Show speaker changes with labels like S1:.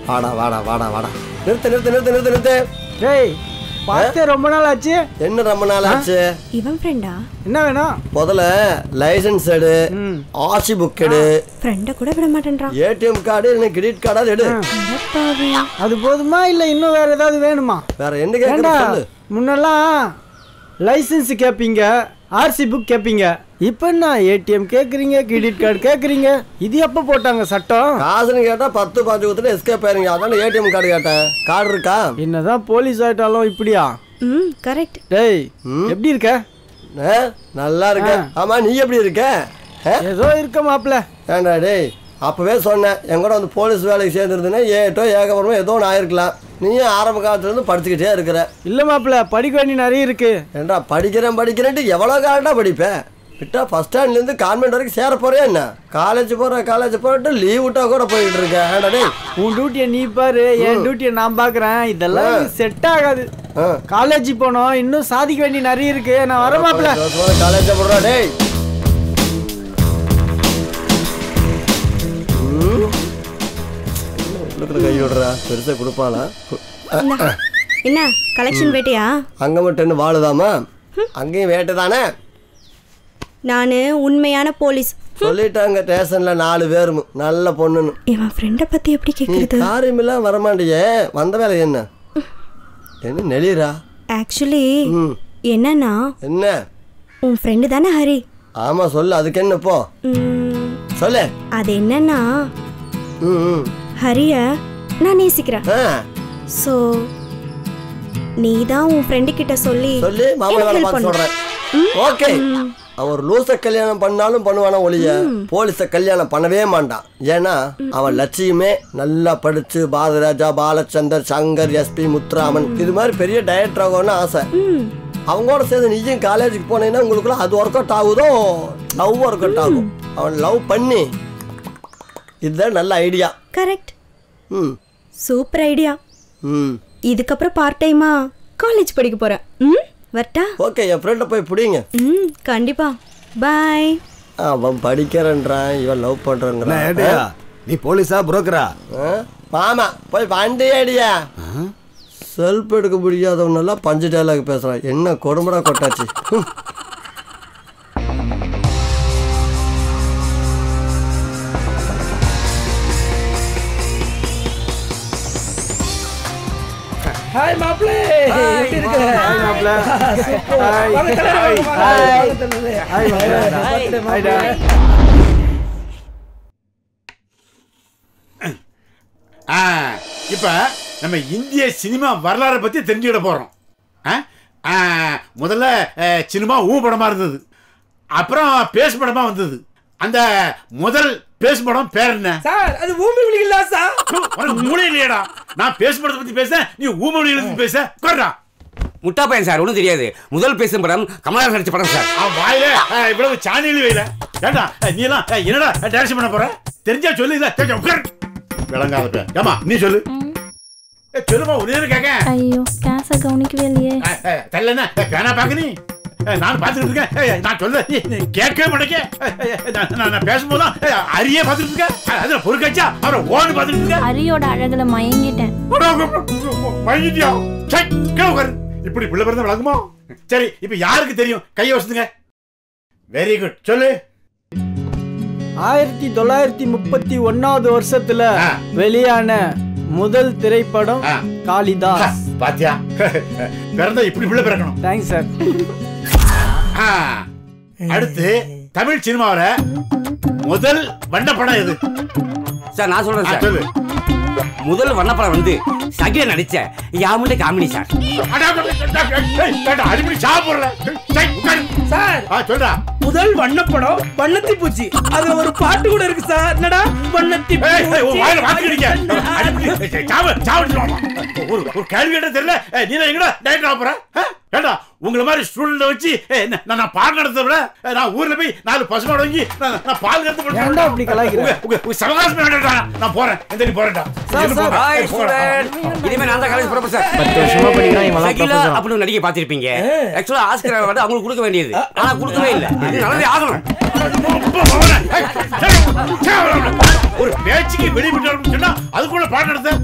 S1: வாடா வாடா வாடா வாடா நிறுத்து நிறுத்து நிறுத்து நிறுத்து நிறுத்து
S2: டேய் பார்த்தே ரொம்ப நாள் ஆச்சு
S1: என்ன ரொம்ப நாள் ஆச்சு
S3: இவன் ஃப்ரெண்டா
S2: என்ன வேணும்
S1: முதல்ல லைசென்ஸ் எடு
S2: ம்
S1: ஆர்சி புக் எடு
S3: ஃப்ரெண்டை கூட விட மாட்டேன்றான்
S1: ஏடிஎம் கார்டு இல்லை கிரெடிட் கார்டாவது எடு
S3: அடப்பாவி.
S2: அது போதுமா இல்லை இன்னும் வேற ஏதாவது வேணுமா
S1: வேற என்ன கேட்கற
S2: ஏண்டா
S1: சொல்லு
S2: முன்னெல்லாம் லைசென்ஸ் கேட்பீங்க ஆர்சி புக் கேட்பீங்க இப்போ என்ன ஏடிஎம் கேட்குறீங்க கிரெடிட் கார்டு கேட்குறீங்க இது எப்போ போட்டாங்க சட்டம்
S1: காசுன்னு கேட்டா பத்து பாஞ்சு கொடுத்துட்டு எஸ்கேப் ஆயிருங்க அதான் ஏடிஎம் கார்டு கேட்டேன் கார்டு இருக்கா
S2: என்னதான் போலீஸ் ஆயிட்டாலும் இப்படியா
S3: ம் கரெக்ட்
S2: டேய் எப்படி இருக்க
S1: ஆ, நல்லா இருக்க ஆமா நீ எப்படி இருக்க ஆ?
S2: ஏதோ இருக்க மாப்ள
S1: ஏண்டா டேய் அப்பவே சொன்னேன் என் கூட வந்து போலீஸ் வேலைக்கு சேர்ந்துருந்தேன்னா ஏட்டோ ஏகபுரமோ ஏதோ ஒன்று ஆயிருக்கலாம் நீயும் ஆரம்ப காலத்துல இருந்து படிச்சுக்கிட்டே இருக்கிற
S2: இல்லை மாப்ள படிக்க வேண்டிய நிறைய இருக்கு
S1: ஏண்டா படிக்கிறேன் படிக்கிறேன்ட்டு எவ்வளோ காலண்டா படிப்பேன் விட்டா ஃபஸ்ட் ஸ்டாண்ட்லேருந்து கான்வென்ட் வரைக்கும் சேர போறியா என்ன காலேஜ் போகிற காலேஜ் போட்டு லீவ் விட்டா கூட போயிட்டு இருக்கேன் ஏண்டா டேய்
S2: உன் டியூட்டியை நீ பாரு என் டியூட்டியை நான் பார்க்குறேன் இதெல்லாம் செட் ஆகாது
S1: ஆ
S2: காலேஜ் போனோம் இன்னும் சாதிக்க வேண்டிய நிறைய இருக்கு நான் வர மாப்ள
S1: காலேஜ் போடுறா டேய் ம். உள்ளுக்குள்ள கை விடுறா பெருசா கொடுப்பாளா
S3: இந்தா. என்ன கலெக்ஷன் வேட்டையா
S1: அங்க மட்டும் என்ன வாழுதாமா அங்கேயும் வேட்டை தானே
S3: நான் உண்மையான போலீஸ்
S1: சொல்லிட்டாங்க ஸ்டேஷன்ல நாலு பேரும் நல்ல பொண்ணுன்னு
S3: இவன் ஃப்ரெண்டை பத்தி எப்படி
S1: நீ
S3: கேக்குறது
S1: காரியமெல்லாம் வரமாட்டியே வந்த வேலை என்ன என்ன நெளிரா
S3: ஆக்சுவலி
S1: ம்
S3: என்னன்னா
S1: என்ன
S3: உன் ஃப்ரெண்டு தானே ஹரி
S1: ஆமா சொல்லு அதுக்கு என்ன போ
S3: ம்,
S1: சொல்லு
S3: அது என்னன்னா
S1: ம் ம்
S3: ஹரிய நான் நேசிக்கிறேன்
S1: ஆ
S3: ஸோ நீ தான் உன் ஃப்ரெண்டு கிட்ட சொல்லி
S1: சொல்லி மாமா
S3: எனக்கு
S1: வேலை
S3: help
S1: பார்க்க
S3: பண்ணு.
S1: சொல்றேன் ஓகே அவன் ஒரு லூச கல்யாணம் பண்ணாலும் பண்ணுவானா ஒழிய போலீஸ கல்யாணம் பண்ணவே மாட்டான் ஏன்னா அவன் லட்சியமே நல்லா படிச்சு பாரதராஜா பாலச்சந்தர் சங்கர் எஸ்பி முத்துராமன் இது மாதிரி பெரிய டைரக்டர் ஆகணும்னு ஆசை
S3: ம்
S1: அவங்களோட சேர்ந்து நீயும் காலேஜுக்கு போனீங்கன்னா உங்களுக்குள்ள அது ஒர்க் அவுட் ஆகுதோ லவ் ஒர்க் அவுட் ஆகும் அவன் லவ் பண்ணி இதுதான் நல்ல ஐடியா
S3: கரெக்ட்
S1: ம்
S3: சூப்பர் ஐடியா
S1: ம்
S3: இதுக்கப்புறம் பார்ட் டைமா காலேஜ் படிக்க போறேன் ம் வரட்டா
S1: ஓகே என் ஃப்ரெண்டை போய் பிடிங்க
S3: ம் கண்டிப்பா பாய்
S1: அவன் படிக்கிறன்றான் இவன் லவ்
S4: என்ன
S1: பண்றேங்கிறான்
S4: ஏடியா நீ போலீஸா புரோக்கரா
S1: ஆ? மாமா போய் வண்டி அடியா செல்ஃப் எடுக்க முடியாதவனெல்லாம் பஞ்சு டைலாக் பேசுறான் என்ன கொடுமடா கொட்டாச்சு ஹம்.
S5: ஹாய் மாப்ளே எப்படி இருக்க
S2: ஹாய் மாப்ள ஹாய்
S5: வாங்க, தலைவரே, வாங்க,
S2: ஹாய்
S5: வாங்க, தலைவரே.
S2: ஹாய் மாப்ள
S5: birthday
S2: ஹாய் டா
S6: ஆ இப்போ நம்ம இந்திய சினிமா வரலாறை பற்றி தெரிஞ்சுக்கிட போகிறோம் ஆ ஆ, முதல்ல அஹ், சினிமா ஊ படமாக இருந்தது அப்புறம் பேசு படமாக வந்தது அந்த முதல் பேசு படம் பேர் என்ன
S5: சார் அது பூமி விழிகளா சார்
S6: ஹு, உனக்கு மூளை இல்லையடா நான் பேசு படத்தை பற்றி பேச நீ ஊமொழியில இருந்து பேச கொர்றா
S7: முட்டா பையன் சார் ஒன்றும் தெரியாது முதல் பேசும் படம் கமலஹாசன் நடிச்ச படம் சார்
S6: அவன் வாயில அஹ், இவ்வளவு சாணியில் வைல ஏண்டா அஹ், நீ எல்லாம் அஹ், என்னடா டான்ஸ் பண்ண போற தெரிஞ்சா சொல்லு இல்ல தெரிஞ்சா உட்கார் விளங்காத பேர் ஏமா நீ சொல்லு ஏய், சொல்லுமா ஒரே கேட்க
S8: ஐயோ கேஸை கவனிக்கவே இல்லையே
S6: தெரியலண்ணா பேனா பார்க்க நீ ஏய், நான் பார்த்துட்டு இருக்கேன் ஏய், நான் சொல்ல நீ நீ கேட்கவே மாட்டேங்க ஏய், ஏய், நான் நான் நான் பேசும்போது ஏய், அரியே பார்த்துட்டு இருக்கேன் அ- அதுல பொறுக்காச்சா அவரை ஓடு பார்த்துட்டு இருக்கேன்
S8: அரியோட அழகுல மயங்கிட்டேன்
S6: வாங்கிட்டியா சை கீழே உட்காரு இப்படி பிள்ளை பிறந்த விளங்குமா சரி இப்போ யாருக்கு தெரியும் கையை வச்சுங்க வெரி குட் சொல்லு
S2: ஆயிரத்தி தொள்ளாயிரத்தி முப்பத்தி ஒன்னாவது வருஷத்துல
S6: ஆ.
S2: வெளியான முதல் திரைப்படம்
S6: ஆ.
S2: காளிதாஸ்
S6: பாத்தியா பிறந்தா இப்படி பிள்ளை பிறக்கணும்
S2: தேங்க்ஸ் சார்
S6: ஆ, அடுத்து தமிழ் சினிமாவுல முதல் வண்ண படம் எது
S7: சார் நான் சொல்றேன்
S6: ஆ,
S7: சார்
S6: சொல்லு
S7: முதல் வண்ணப்படம் வந்து சகில நடிச்ச யாமுண்ட காமினி சார்
S6: அடா, அடா, அடா, அடா, ஏய், ஏண்டா, அடிப்படி சாப்பிடல சை, உட்காரு.
S5: சார்
S6: ஆ, சொல்றா
S5: முதல் வண்ணப்படம் வண்ணத்தி பூச்சி அதுல ஒரு பாட்டு கூட இருக்கு சார் என்னடா வண்ணத்தி
S6: ஏய், ஏய், உன் வாயில வாத்து
S5: பூச்சி
S6: கடிக்க. அடிப்படி, ஏய், ஏய், சாவு, சாவடிச்சு வாமா. ஒரு ஒரு கேள்வி கேட்ட தெரியல ஏய், நீ எங்கடா டைரக்டர் ஆக போற ஆ? ஏண்டா உங்களை மாதிரி ஸ்டூடெண்ட் வச்சு ஏய், என்ன, நான் நான் பாடம் நடத்த விட ஏய், நான் ஊர்ல போய் நாலு பசுமாடு வாங்கி நான் நான் பால் கறந்து
S2: ஏன்டா இப்படி கலாய்க்கிற?
S6: உங்க உங்க உங்க சவகாசம் வேண்டாம்டா நான் போறேன் எந்த நீ போறேன்டா
S2: சார்,
S6: என்ன
S2: சார்.
S6: போறா?
S7: ஹாய்
S6: ஏய், போடா.
S7: ஸ்டூடெண்ட் இனிமே நான் தான் காலேஜ் போறப்ப சார்
S2: பத்து வருஷமா படிக்கிறான் இவன்
S7: சகிலா அப்படின்னு நடிகை பார்த்திருப்பீங்க ஆக்சுவலா ஆஸ்கர் அவார்டு அவங்களுக்கு கொடுக்க வேண்டியது ஆனா கொடுக்கவே இல்லை இது நல்லதே ஆகணும்
S6: ரொம்ப பவன. ஏய், ஏய், ஏய், ஒரு பேச்சுக்கு வெளியிட்டு சொன்னா அதுக்குள்ள பாடம் நடத்த